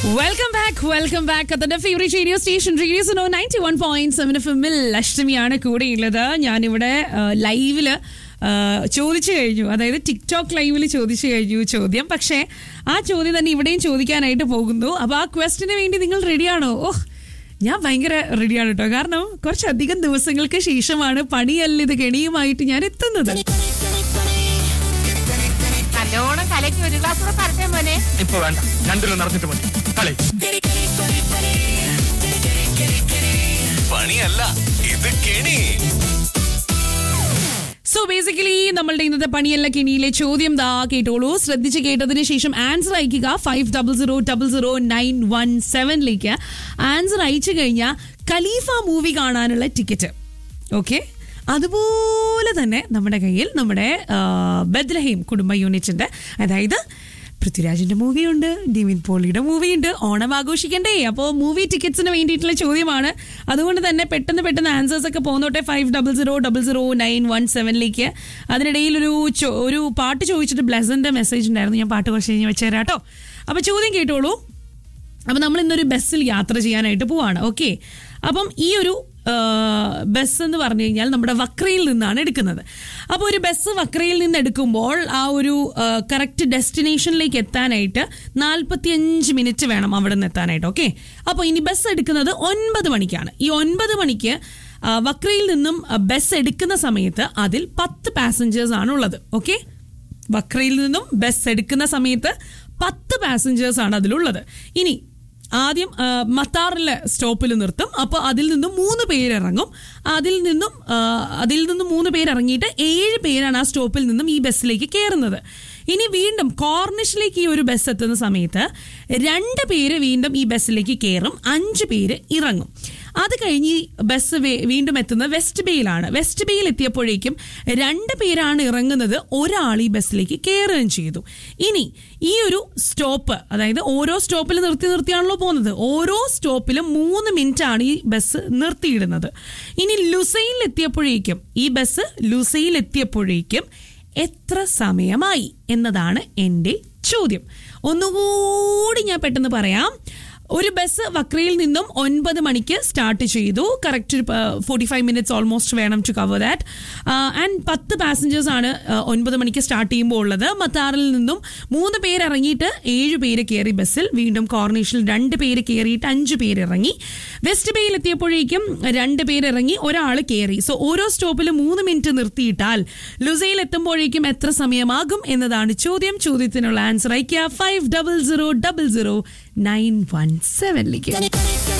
welcome back welcome back അതിന്റെ favourite radio station radio Suno ninety one point seven F എമ്മിൽ അഷ്ടമിയാണ് കൂടെയുള്ളത് ഞാനിവിടെ ആ, ലൈവില് ആ, ചോദിച്ചു കഴിഞ്ഞു അതായത് ടിക്ടോക്ക് ലൈവിൽ ചോദിച്ചു കഴിഞ്ഞു ചോദ്യം പക്ഷേ ആ ചോദ്യം തന്നെ ഇവിടെയും ചോദിക്കാനായിട്ട് പോകുന്നു അപ്പൊ ആ ക്വസ്റ്റിന് വേണ്ടി നിങ്ങൾ റെഡിയാണോ ഓഹ് ഞാൻ ഭയങ്കര റെഡിയാണ് കേട്ടോ കാരണം കുറച്ചധികം ദിവസങ്ങൾക്ക് ശേഷമാണ് പണിയല്ല ഇത് കെണിയുമായിട്ട് ഞാൻ എത്തുന്നത് നല്ലോണം കലക്കി ഒരു ഗ്ലാസ് കൂടെ പറഞ്ഞേ മോനെ ഇപ്പൊ വേണ്ട രണ്ടിലും നടന്നിട്ട് മതി കളി പണിയല്ല ഇത് കെണി സോ ബേസിക്കലി നമ്മളുടെ ഇന്നത്തെ പണിയല്ല കെണിയിലെ ചോദ്യം ദാ കേട്ടോളൂ ശ്രദ്ധിച്ച് കേട്ടതിന് ശേഷം ആൻസർ അയക്കുക five double zero double zero nine one സെവനിലേക്ക് ആൻസർ അയച്ചു കഴിഞ്ഞാൽ ഖലീഫ മൂവി കാണാനുള്ള ടിക്കറ്റ് ഓക്കെ അതുപോലെ തന്നെ നമ്മുടെ കയ്യിൽ നമ്മുടെ ആ, ബദ്ലഹീം കുടുംബ യൂണിറ്റിന്റെ അതായത് പൃഥ്വിരാജിന്റെ മൂവിയുണ്ട് ഡിവിൻ പോളിയുടെ മൂവിയുണ്ട് ഓണം ആഘോഷിക്കണ്ടേ അപ്പോൾ മൂവി ടിക്കറ്റ്സിന് വേണ്ടിയിട്ടുള്ള ചോദ്യമാണ് അതുകൊണ്ട് തന്നെ പെട്ടെന്ന് പെട്ടെന്ന് ആൻസേഴ്സ് ഒക്കെ പോന്നോട്ടെ five double zero double zero nine one സെവനിലേക്ക് അതിനിടയിൽ ഒരു ചോ- ഒരു പാട്ട് ചോദിച്ചിട്ട് ബ്ലസന്റെ മെസ്സേജ് ഉണ്ടായിരുന്നു ഞാൻ പാട്ട് കുറച്ച് കഴിഞ്ഞ് വെച്ചുതരാം കേട്ടോ അപ്പോൾ ചോദ്യം കേട്ടോളൂ അപ്പം നമ്മൾ ഇന്നൊരു ബസ്സിൽ യാത്ര ചെയ്യാനായിട്ട് പോവാണ് ഓക്കെ അപ്പം ഈ ഒരു ബസ് എന്ന് പറഞ്ഞു കഴിഞ്ഞാൽ നമ്മുടെ വക്രയിൽ നിന്നാണ് എടുക്കുന്നത് അപ്പോൾ ഒരു ബസ് വക്രയിൽ നിന്ന് എടുക്കുമ്പോൾ ആ ഒരു കറക്റ്റ് ഡെസ്റ്റിനേഷനിലേക്ക് എത്താനായിട്ട് നാൽപ്പത്തിയഞ്ച് മിനിറ്റ് വേണം അവിടെ നിന്ന് എത്താനായിട്ട് ഓക്കെ അപ്പോൾ ഇനി ബസ് എടുക്കുന്നത് ഒൻപത് മണിക്കാണ് ഈ ഒൻപത് മണിക്ക് ആ, വക്രയിൽ നിന്നും ബസ് എടുക്കുന്ന സമയത്ത് അതിൽ പത്ത് പാസഞ്ചേഴ്സ് ആണ് ഉള്ളത് ഓക്കെ വക്രയിൽ നിന്നും ബസ് എടുക്കുന്ന സമയത്ത് പത്ത് പാസഞ്ചേഴ്സ് ആണ് അതിലുള്ളത് ഇനി ആദ്യം ആ, മത്താറിലെ സ്റ്റോപ്പിൽ നിർത്തും അപ്പോൾ അതിൽ നിന്നും മൂന്ന് പേരിറങ്ങും അതിൽ നിന്നും ആ, അതിൽ നിന്നും മൂന്ന് പേര് ഇറങ്ങിയിട്ട് ഏഴ് പേരാണ് ആ സ്റ്റോപ്പിൽ നിന്നും ഈ ബസ്സിലേക്ക് കയറുന്നത് ഇനി വീണ്ടും കോർണിഷിലേക്ക് ഈ ഒരു ബസ് എത്തുന്ന സമയത്ത് രണ്ട് പേര് വീണ്ടും ഈ ബസ്സിലേക്ക് കയറും അഞ്ച് പേര് ഇറങ്ങും അത് കഴിഞ്ഞ് ഈ ബസ് വേ- വീണ്ടും എത്തുന്നത് വെസ്റ്റ് ബേയിലാണ് വെസ്റ്റ് ബേയിൽ എത്തിയപ്പോഴേക്കും രണ്ട് പേരാണ് ഇറങ്ങുന്നത് ഒരാൾ ഈ ബസ്സിലേക്ക് കയറുകയും ചെയ്തു ഇനി ഈ ഒരു സ്റ്റോപ്പ് അതായത് ഓരോ സ്റ്റോപ്പിൽ നിർത്തി നിർത്തിയാണല്ലോ പോകുന്നത് ഓരോ സ്റ്റോപ്പിലും മൂന്ന് മിനിറ്റ് ആണ് ഈ ബസ് നിർത്തിയിടുന്നത് ഇനി ലുസൈൽ എത്തിയപ്പോഴേക്കും ഈ ബസ് ലുസൈൽ എത്തിയപ്പോഴേക്കും എത്ര സമയമായി എന്നതാണ് എൻ്റെ ചോദ്യം ഒന്നുകൂടി ഞാൻ പെട്ടെന്ന് പറയാം ഒരു ബസ് വക്രയിൽ നിന്നും ഒൻപത് മണിക്ക് സ്റ്റാർട്ട് ചെയ്തു correct forty five minutes almost വേണം ടു കവർ ദാറ്റ് ആൻഡ് പത്ത് പാസഞ്ചേഴ്സ് ആണ് ആ, ഒൻപത് മണിക്ക് സ്റ്റാർട്ട് ചെയ്യുമ്പോൾ ഉള്ളത് മത്താറിൽ നിന്നും മൂന്ന് പേര് ഇറങ്ങിയിട്ട് ഏഴ് പേര് കയറി ബസ്സിൽ വീണ്ടും കോർണേഷനിൽ രണ്ട് പേര് കയറിയിട്ട് അഞ്ച് പേര് ഇറങ്ങി വെസ്റ്റ് ബേയിൽ എത്തിയപ്പോഴേക്കും രണ്ട് പേര് ഇറങ്ങി ഒരാൾ കയറി സോ ഓരോ സ്റ്റോപ്പിലും മൂന്ന് മിനിറ്റ് നിർത്തിയിട്ടാൽ ലുസയിൽ എത്തുമ്പോഴേക്കും എത്ര സമയമാകും എന്നതാണ് ചോദ്യം ചോദ്യത്തിനുള്ള ആൻസർ അയക്കുക five double zero double zero nine one സെവനിലേക്ക്